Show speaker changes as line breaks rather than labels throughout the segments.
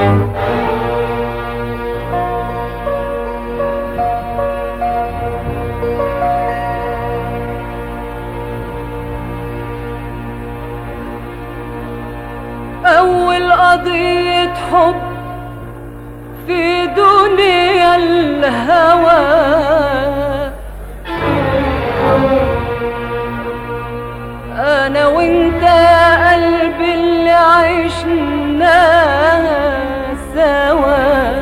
أول قضية حب في دنيا الهوى أنا وأنت قلبي اللي عشنا سوا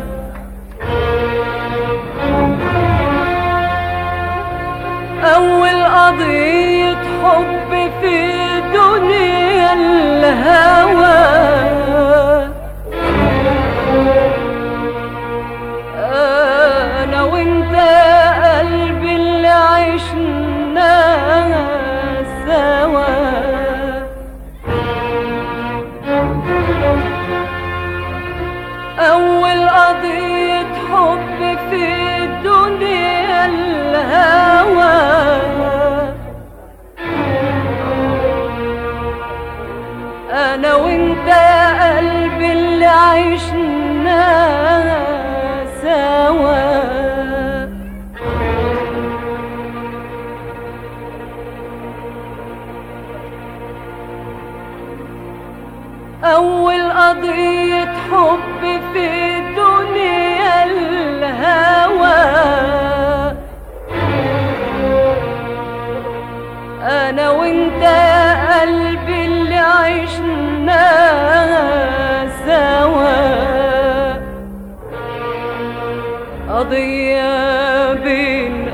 أول قضية حب في دنيا الهوى أنا وأنت قلبي اللي عشنا سوا أول قضية حب في دنيا الهوى أنا وأنت يا قلبي اللي عشنا سوا أول قضية حب في دنيا الهوى أنا وأنت يا قلبي اللي عشنا سوا قضية بين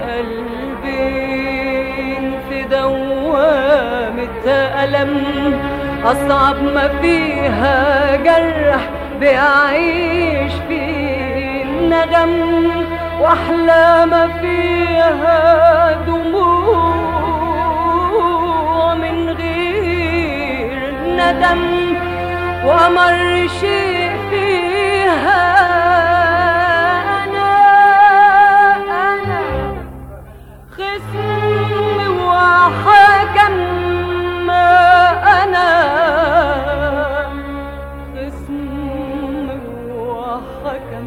قلبين في دوامة ألم أصعب ما فيها جرح بيعيش فيه الندم وأحلى ما فيها دموع من غير ندم وأمر شيء فيها أنا أنا خصم وحكم ما أنا خصم وحكم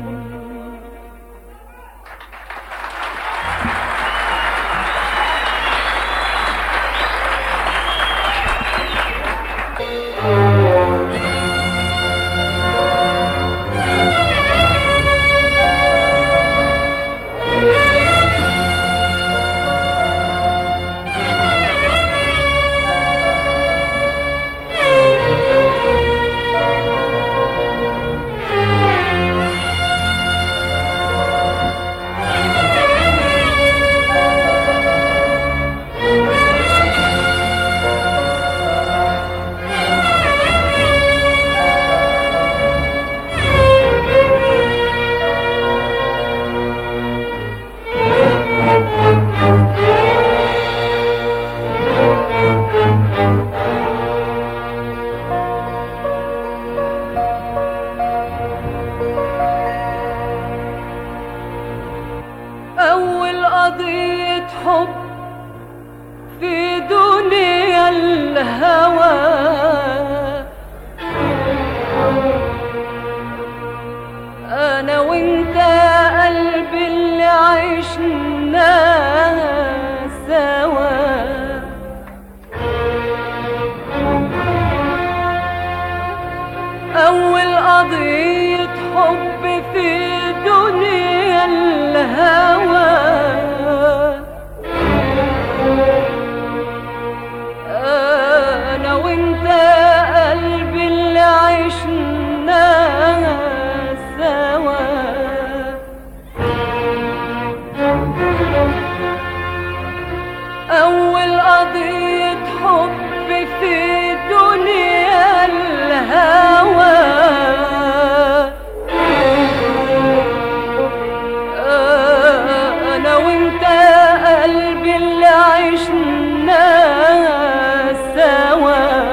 أول قضية حب في دنيا الهوى أنا وأنت يا قلبي اللي عشنا سوا أول قضية حب في دنيا الهوى أنا وأنت قلبي اللي عشنا سوا أول قضية حب في دنيا الهوى أنا وأنت قلبي اللي عشنا سوا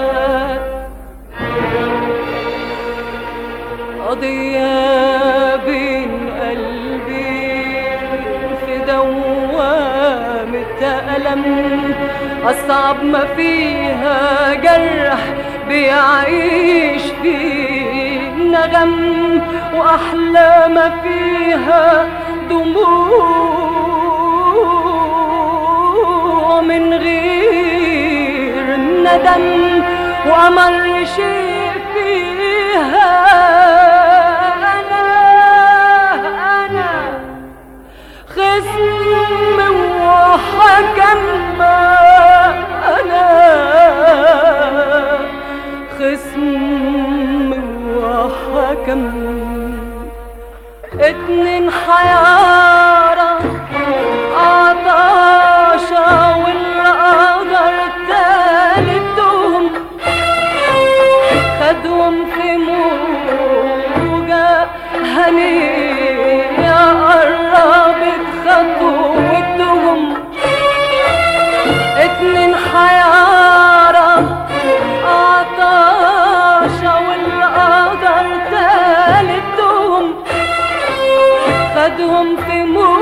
قضية بين قلبين في دوامة ألم أصعب ما فيها جرح بيعيش فيه نغم وأحلى ما فيها دموع من غير ندم وأمر شي فيها أنا أنا خصم وحكم ما أنا خصم وحكم اتنين حيارة عطاشة والقدر تالتهم خدهم في موجة هنية قربت خطوتهم اتنين حيارة عطاشة والقدر تالتهم خدهم في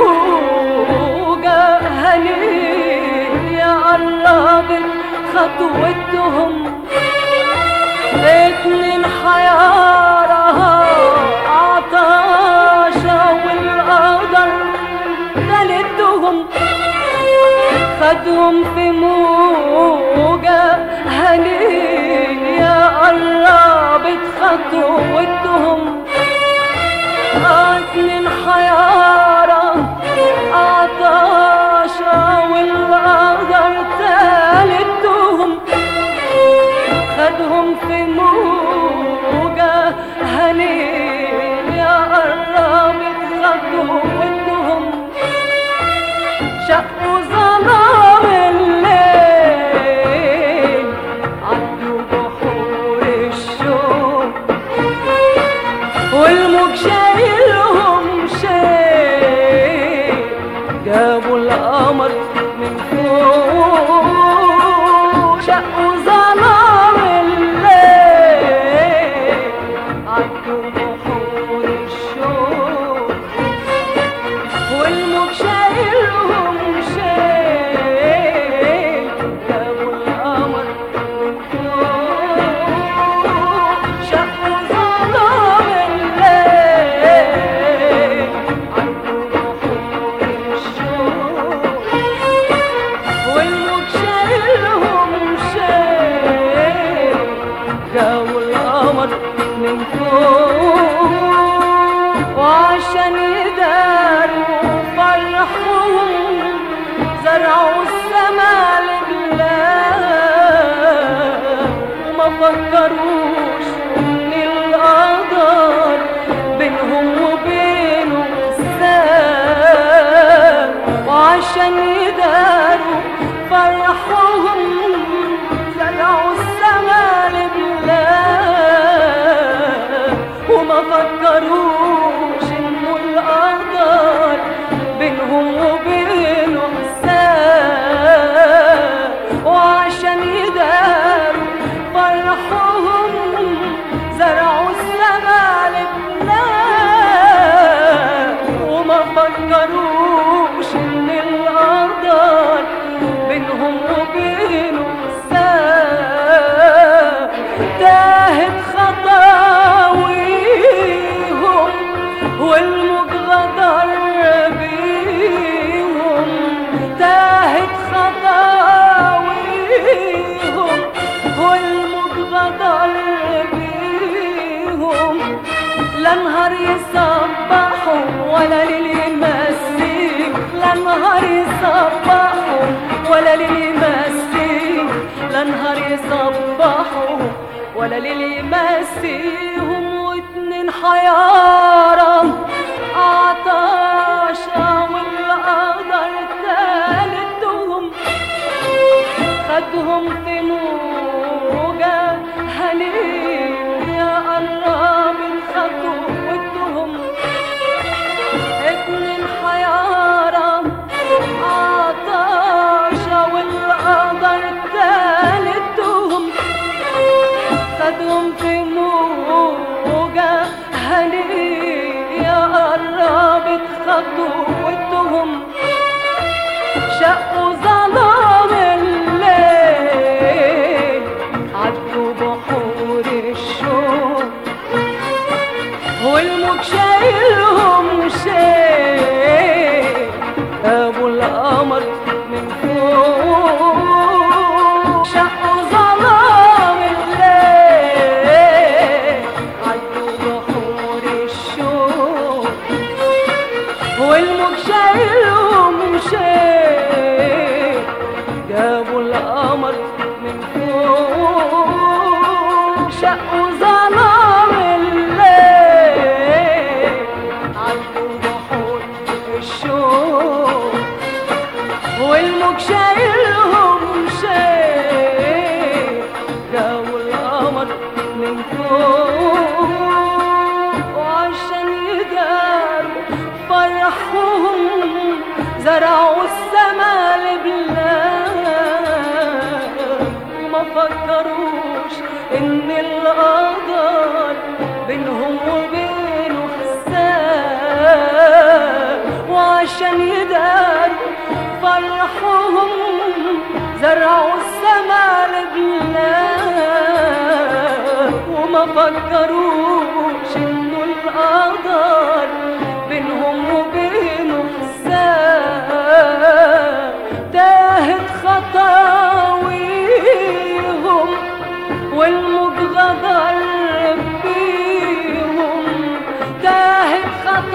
موجة هنية قربت خطوتهم اتنين حيارة عطاشة والقدر تلتهم خدهم في موجة هنية قربت خطوتهم اتنين حيارة عطاشة والقدر تلتهم خدهم في موجة هنية قربت خطوتهم شقوا ظلام الليل عدوا بحور الشوق والموج شايلهم شيء جابوا القمر من فوق شقوا ظلام الليل عدوا بحور الشوق والموج شايلهم شيء جابوا القمر من فوق شقوا ظلام الليل عدوا بحور الشوق والموج شايلهم شيء جابوا القمر من فوق وعشان يداروا فرحهم زرعوا السما لله وما فكروش ان القدر بينهم وبينه ساب وعشان يداروا فرحهم زرعوا السما لله وما فكروش انه القدر بينهم وبينه حساب وعشان يداروا فرحهم زرعوا السما لله وما فكروش ان القدر بينهم وبينه حساب تاهت خطاويهم والموج غدر بيهم تاهت خطاويهم والموج غدر بيهم لا نهار يصبحوا ولا ليل يمسيك لا نهار يصبحوا ولا ليل يمسيك لا نهار يصبحوا ولا ليل يمسيهم واتنين حيارة عطاشة والقدر تالتهم خدهم في موجة هنية قربت خطوتهم اتنين حيارة عطاشة والقدر تالتهم خدهم في موجة هنية قربت خطوتهم شقوا ظلام الليل عدوا بحور الشوق والموج شايلهم شيء ابو القمر من فوق شقوا ظلام الليل عدوا بحور الشوق والموج شايلهم شيء جابوا القمر من فوق شقوا ظلام الليل عدوا بحور الشوق والموج شايلهم شيء جابوا القمر من فوق وعشان يداروا فرحهم زرعوا السما لبلاد وما فكروش ان القدر بينهم وبينه حساب وعشان يداروا فرحهم زرعوا السما لبلاد وما فكروش انه القدر بينهم وبينه حساب تاهت خطاويهم والموج غدر بيهم تاهت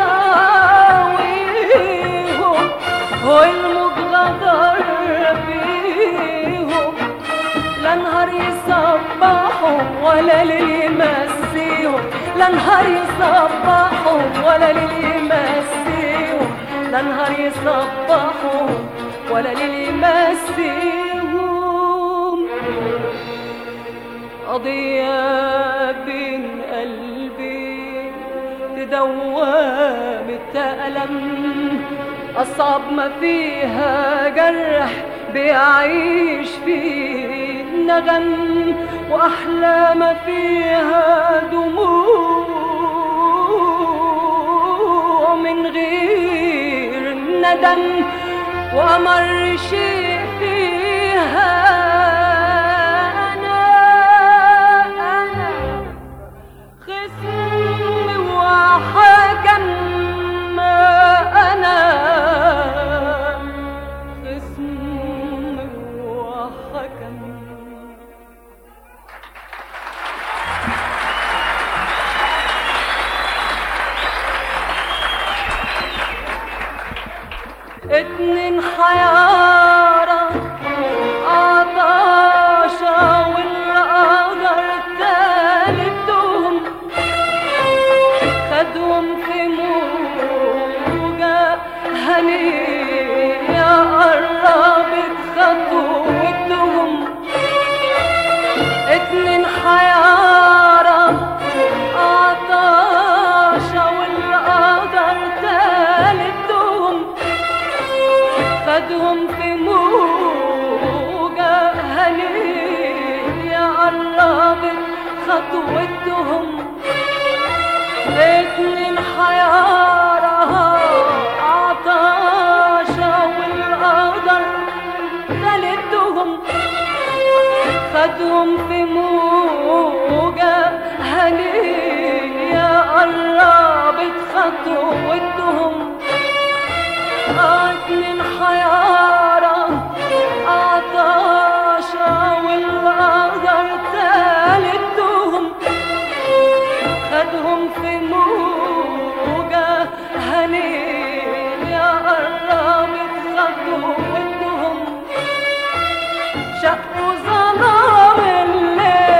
خطاويهم والموج غدر بيهم لا نهار يصبحوا ولا ليل يمسيهم لا نهار يصبحوا ولا ليل يمسيهم لا نهار يصبحوا ولا ليل يمسيهم قضية بين قلبي تدوم التألم أصعب ما فيها جرح بيعيش فيه نغم وأحلى ما فيها دموع من غير ندم وأمر شيء فيها أنا أنا خصم وحكم ما أنا خصم وحكم اتنين حيارة عطاشة والقدر تالتهم خدهم في موجة هنية قربت خطوتهم اتنين حيارة عطاشة والقدر تالتهم خدهم في موجة هنية قربت خطوتهم اتنين حيارة عطاشة والقدر تلتهم خدهم في موجة هنية قربت خطوتهم اتنين حيارة عطاشة والقدر تالتهم خدهم في موجة هنية قربت خطوتهم شقوا ظلام الليل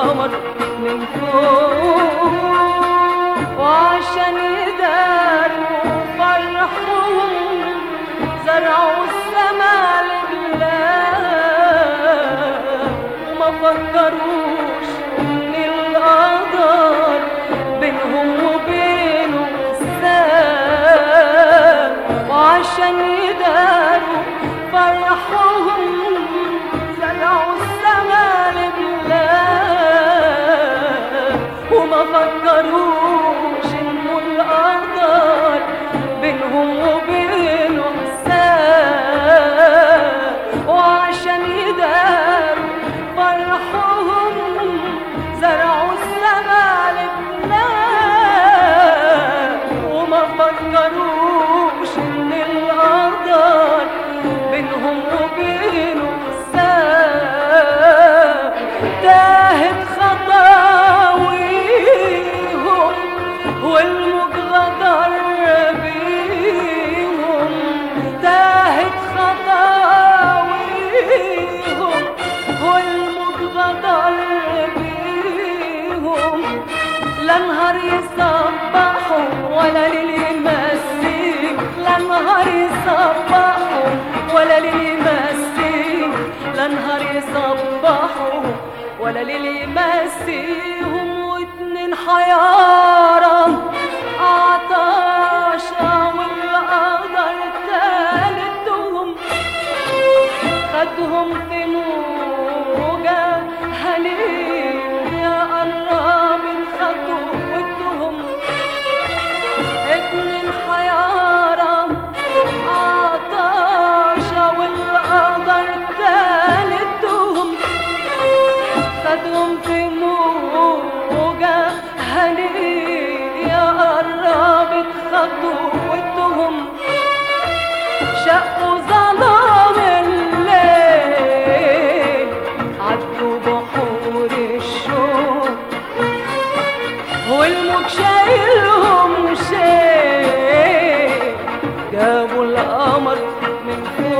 القمر من فوق وعشان يداروا فرحهم زرعوا السما لله وما فكروش ان القدر بينهم وبينه ساب وعشان يداروا فرحهم زرعوا السما لله وما فكروش انه القدر بينهم وبينه حساب وعشان يداروا فرحهم زرعوا السما لله وما فكروش ان القدر بينهم وبينه حساب تاهت خطاويهم والموج غدر بيهم تاهت خطاويهم والموج غدر بيهم لا نهار يصبحوا ولا ليل يمسيهم لا نهار يصبحوا ولا ليل يمسيهم لا نهار يصبحوا ولا ليل يمسيهم واتنين حيارة عطاشة والقدر تالتهم خدهم في موجة هليل قرب الخطو ودهم اتنين حيارة عطاشة والقدر تالتهم خدهم في موجة هنية قربت خطوتهم شقوا ظلام الليل عدوا بحور الشوق والموج شايلهم شيء جابوا القمر من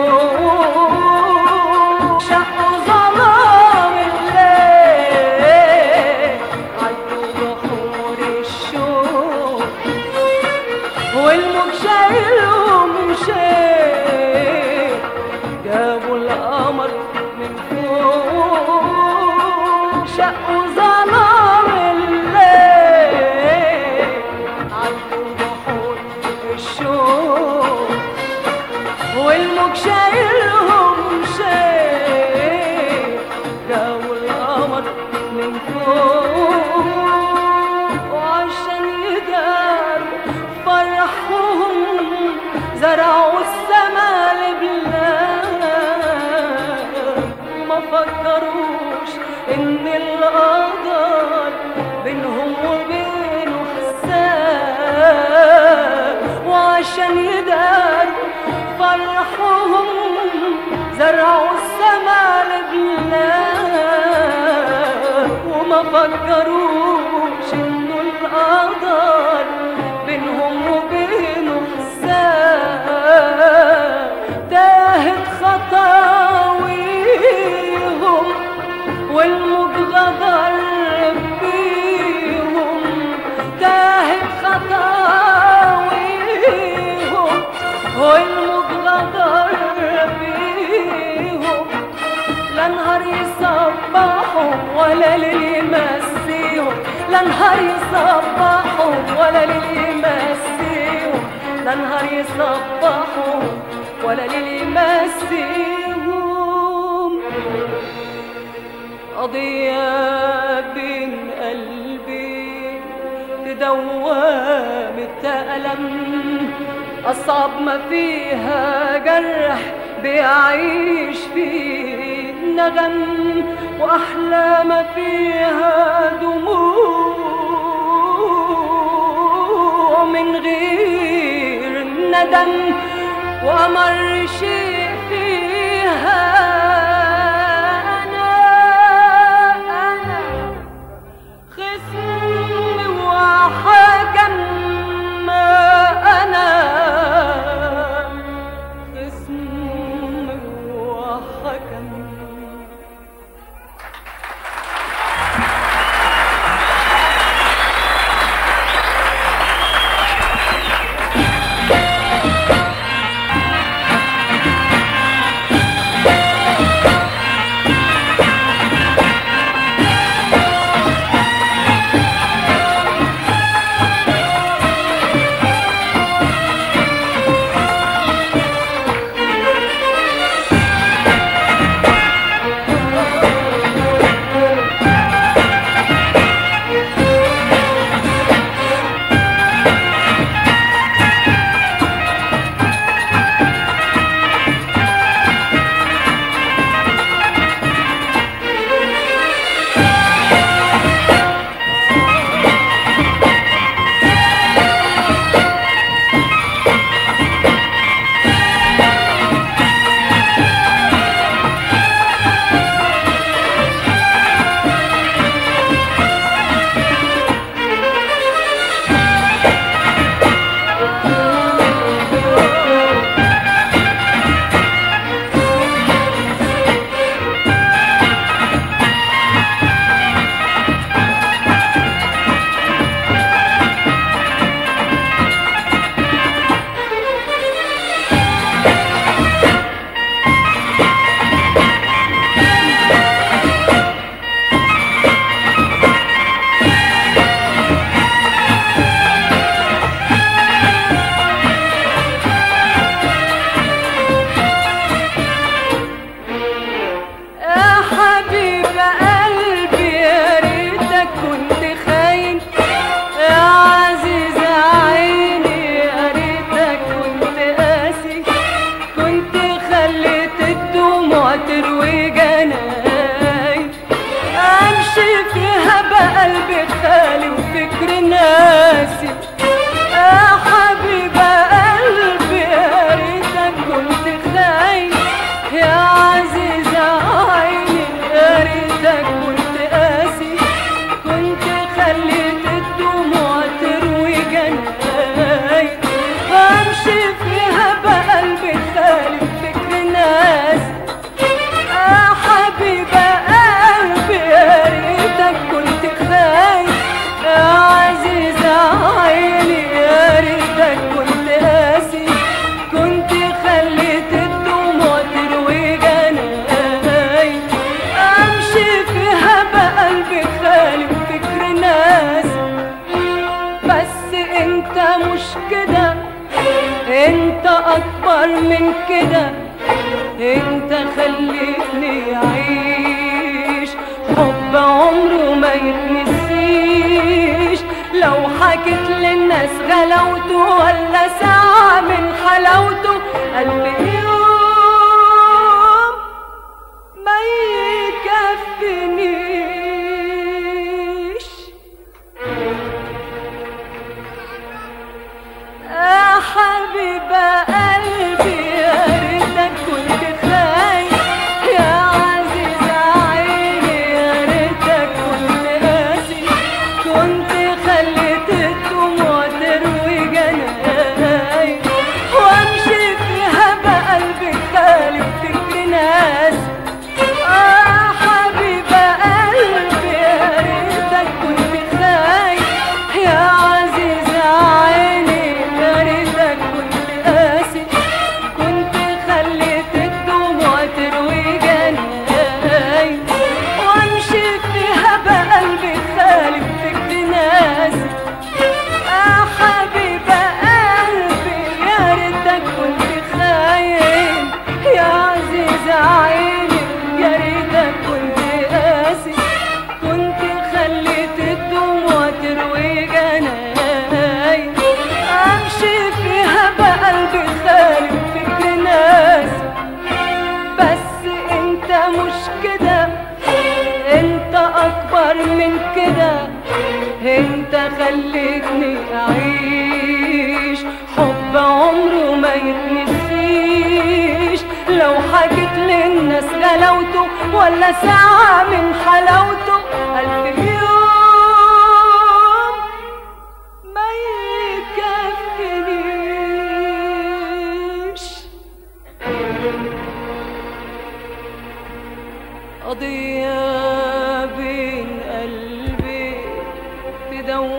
فوق شقوا ظلام الليل عدوا بحور الشوق والموج شايلهم شيء جابوا القمر من فوق شقوا ظلام الليل عدوا بحور الشوق والموج شايلهم شيء جابوا القمر من فوق وعشان يداروا فرحهم زرعوا السما لبلاد وما فكروش ان القدر بينهم وبينه حساب وعشان يداروا فرحهم زرعوا السما لبلاد وما فكروش انه القدر بينهم وبينه حساب تاهت خطاويهم والموج غدر بيهم تاهت خطاويهم والموج غدر بيهم لا نهار يصبحوا ولا ليل يمسيهم لا نهار يصبحوا ولا ليل يمسيهم لا نهار يصبحوا ولا ليل يمسيهم قضية بين قلبي تدوام التألم أصعب ما فيها جرح بيعيش فيه نغم وأحلى ما فيها دموع من غير ندم وأمر شيء فيها أنا أنا خصم وحكم ما أنا خصم وحكم اكبر من كده انت خليتني اعيش حب عمره ما يتنسيش لو حكيت للناس غلاوته ولا ساعة من حلاوته قلبي يوم ما يكفنيش يا حبيب قلبي يا ريتك كنت خايف يا عزيز عيني يا ريتك كنت قاسي كنت خليت الدموع تروي جناي وامشي فيها بقلبي خالي بفكر ناس آه حبيب قلبي يا ريتك كنت خايف يا عزيز عيني يا ريتك كنت قاسي كنت خليت الدموع تروي جناي وامشي فيها بقلبي خالي بفكر ناس يا حبيب قلبي يا ريتك كنت خاين يا عزيز عيني يا ريتك كنت قاسي كنت خليت الدموع تروي جناي امشي فيها بقلبي خالي بفكر ناس بس انت مش كده انت اكبر من كده انت خليتني اعيش حب عمره ما يتنسيش لو حكيت للناس غلاوته ولا ساعة من حلاوته ألف يوم ما يكفنيش قضية بين قلبي في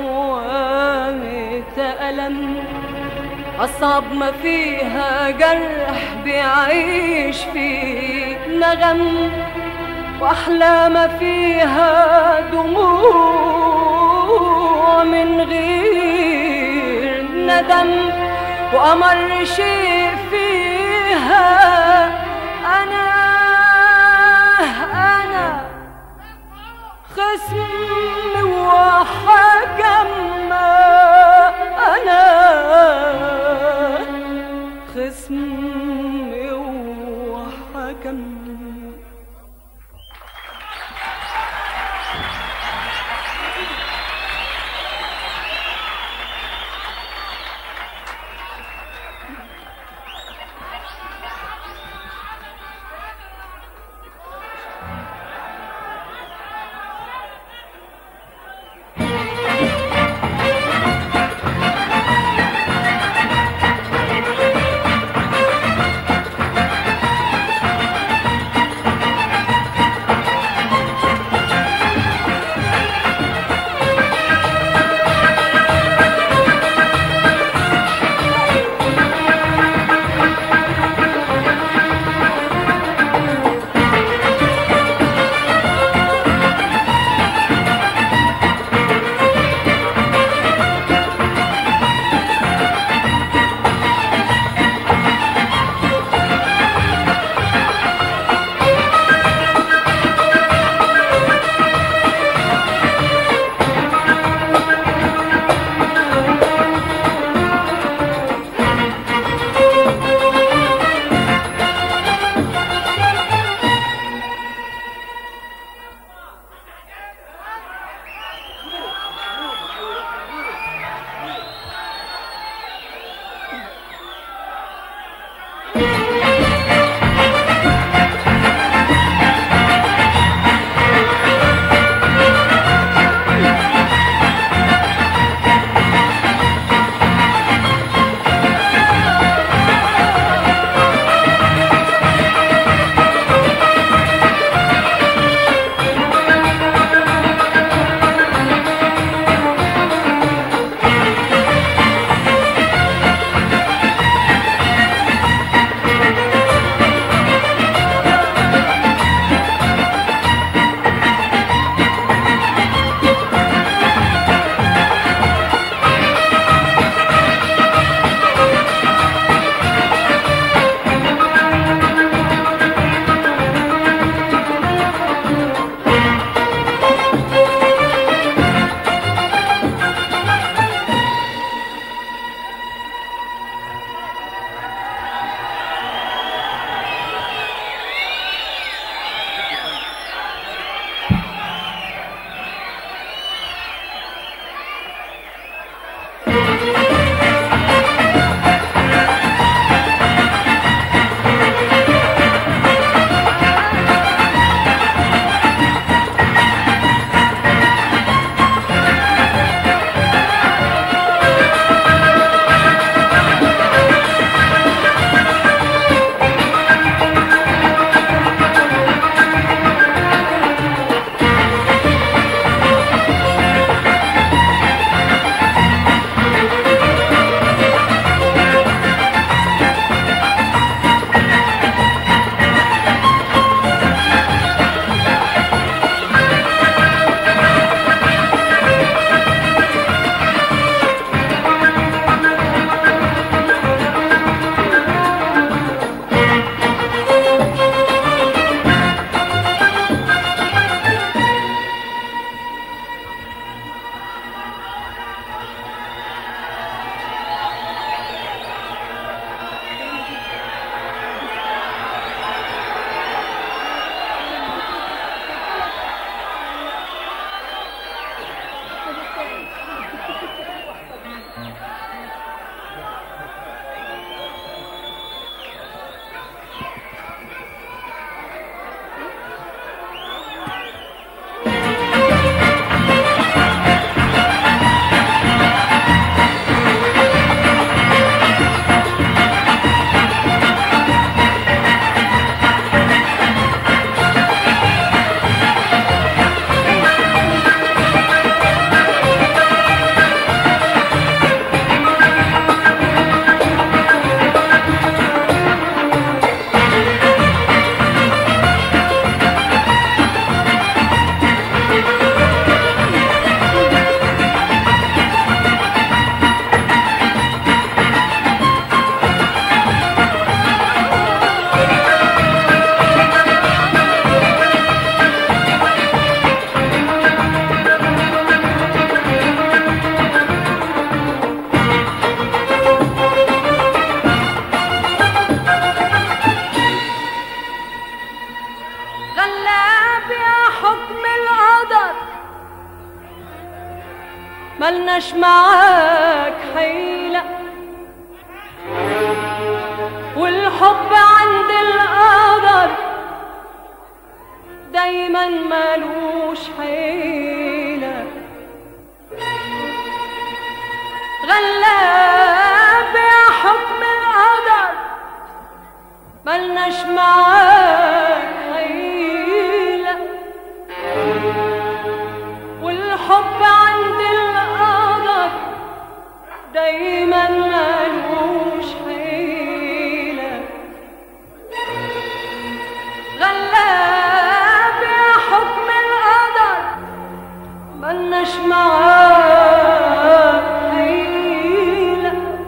دوامة ألم أصعب ما فيها جرح بيعيش فيه نغم وأحلى ما فيها دموع من غير ندم وأمر شيء فيها أنا أنا خصم وحكم أنا خصم وحكم ملناش معاك حيلة والحب عند القدر دايما ملوش حيلة غلاب يا حكم القدر ملناش معاك حيلة والحب عند القدر دايما ملوش حيلة غلاب يا حكم القدر ملناش معاك حيلة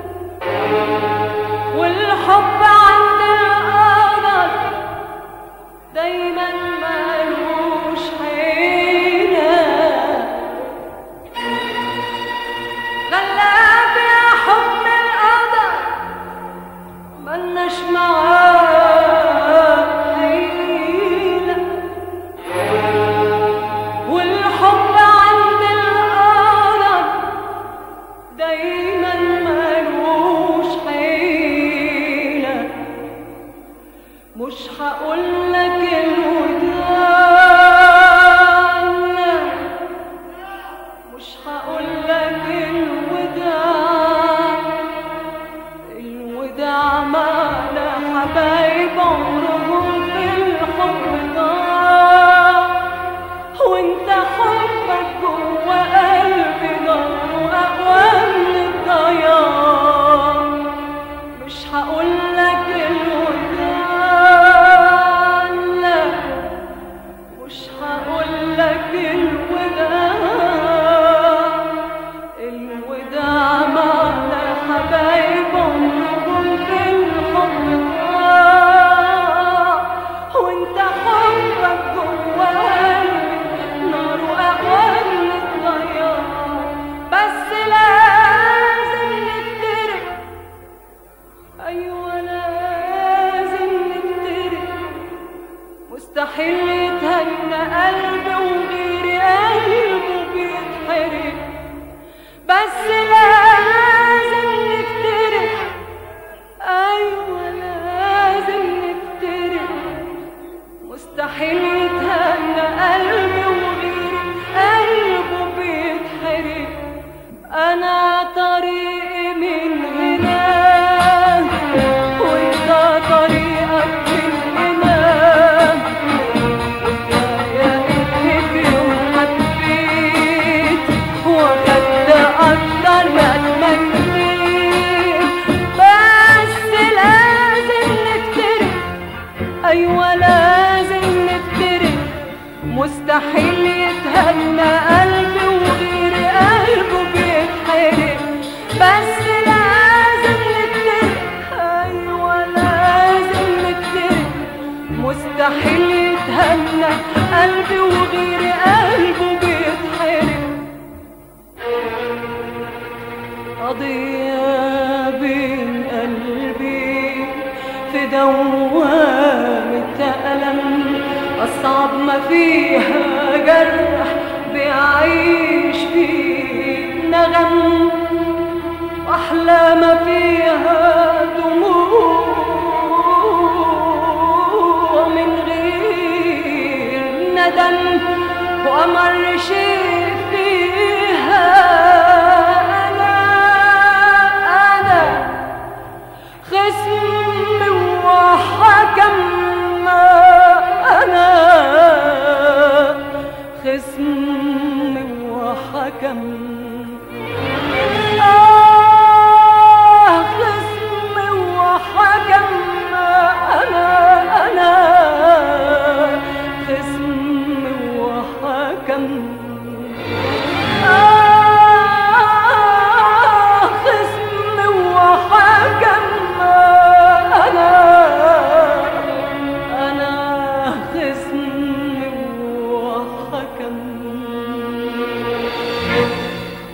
والحب عند القدر دايما ملوش حيلة غلاب يا حكم القدر ملناش معاك حيلة والحب عند القدر دايما ملوش حيلة مش هقولك الوداع مش هقولك الوداع الوداع معنى حبايب عمرهم في الحب ضاع وانت حبك جوا قلبي نار اقوى من الضياع مش هقولك الوداع لا مش هقولك الوداع الوداع معنى حبايب عمرهم في الحب ضاع وانت حبك جوا قلبي نار اقوى من الضياع بس لازم نفترق ايوه لازم نفترق مستحيل يتهنى قلبي وغيري قلبه بيتحرق بس لازم نفترق ايوه لازم نفترق مستحيل يتهنى قلبي وغيري قلبه بيتحرق انا طريقي من هنا وانت طريقك من هنا يا فكري وحبيت واخدت اكتر ما تمنيت بس لازم نفترق ايوه لازم نفترق مستحيل يتهنى قلبي وغيري قلبه بيتحرق بس لازم نفترق ايوه لازم نفترق مستحيل يتهنى قلبي وغيري قلبه بيتحرق قضية بين قلبي في دوامة ألم أصعب ما فيها جرح بيعيش فيه نغم وأحلى ما فيها دموع من غير ندم وأمر شيء فيها أنا أنا خصم وحكم أنا خصم وحكم آه خصم وحكم أنا أنا خصم وحكم آه خصم وحكم أنا أنا خصم وحكم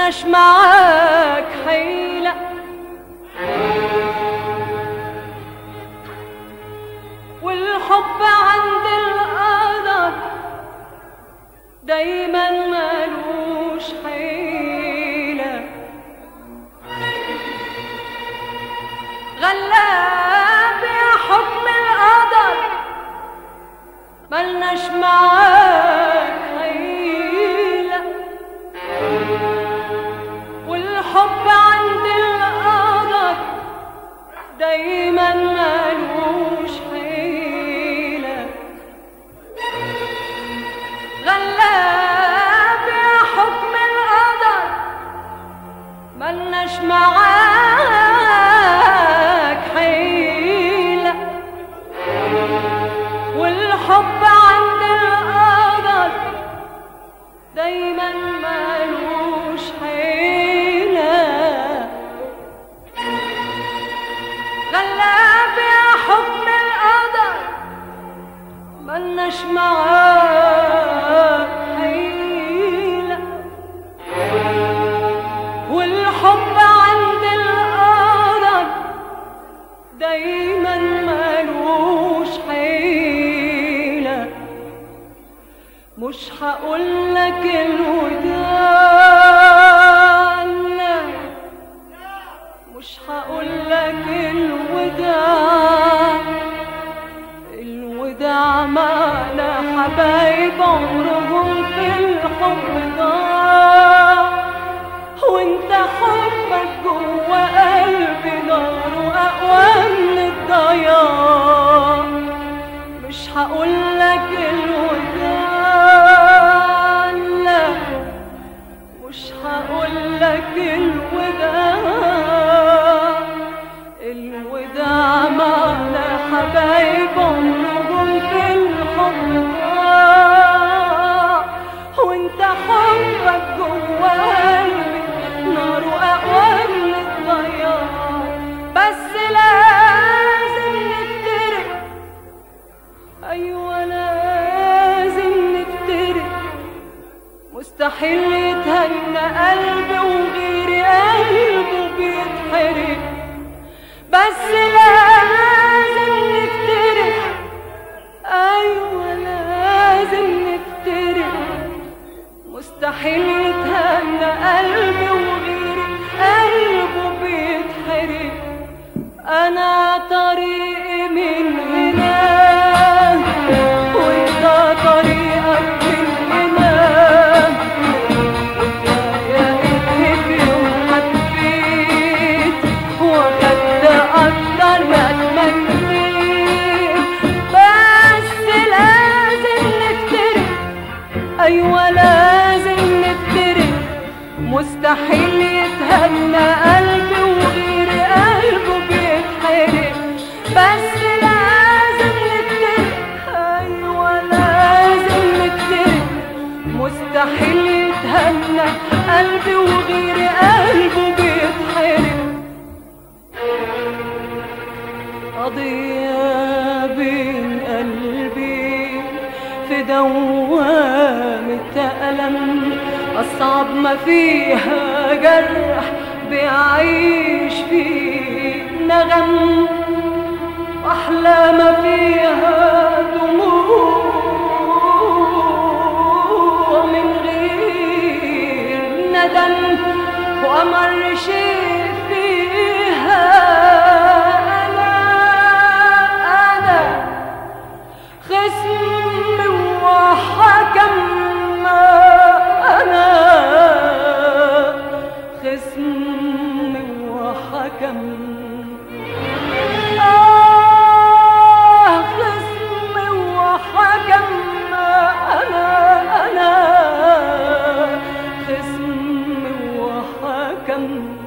ملناش معاك حيلة والحب عند القدر دايما ملوش حيلة غلاب يا حكم القدر ملناش معاك حيلة والحب عند القدر دايما ملوش حيلة غلاب يا حكم القدر ملناش معاك حيلة والحب عند القدر دايما ملوش حيلة غلاب يا حكم القدر ملناش معاك حيلة والحب عند القدر دايما ملوش حيلة مش هقولك الوداع لا مش هقولك الوداع الوداع معنا حبايب عمرهم في الحب ضاع وانت حبك جوا قلبي نار واقوى من الضياع مش هقولك الوداع لا مش هقولك الوداع الوداع معنا حبايب عمرهم في الحب ضاع وانت حبك جوا قلبي نار اقوى من الضياع بس لازم نفترق ايوه لازم نفترق مستحيل يتهنى قلبي وغيري قلبه بيتحرق بس لازم نفترق ايوه لازم نفترق مستحيل يتهنى قلبي وغيري قلبه بيتحرق انا طريقي من هنا وانت طريقك من هنا يا ابني في يوم حبيت واخدت اكتر ما تمنيت بس لازم نفترق ايوه لازم نفترق مستحيل يتهنى قلبي وغير قلبه بيتحرق بس لازم نفترق ايوه لازم نفترق مستحيل يتهنى قلبي وغير قلبه بيتحرق قضية بين قلبي في دوامة ألم أصعب ما فيها جرح بيعيش فيه نغم وأحلى ما فيها دموع من غير ندم وأمر شيء فيها أنا أنا خصم وحكم أنا خصم وحكم آه خصم وحكم أنا أنا خصم وحكم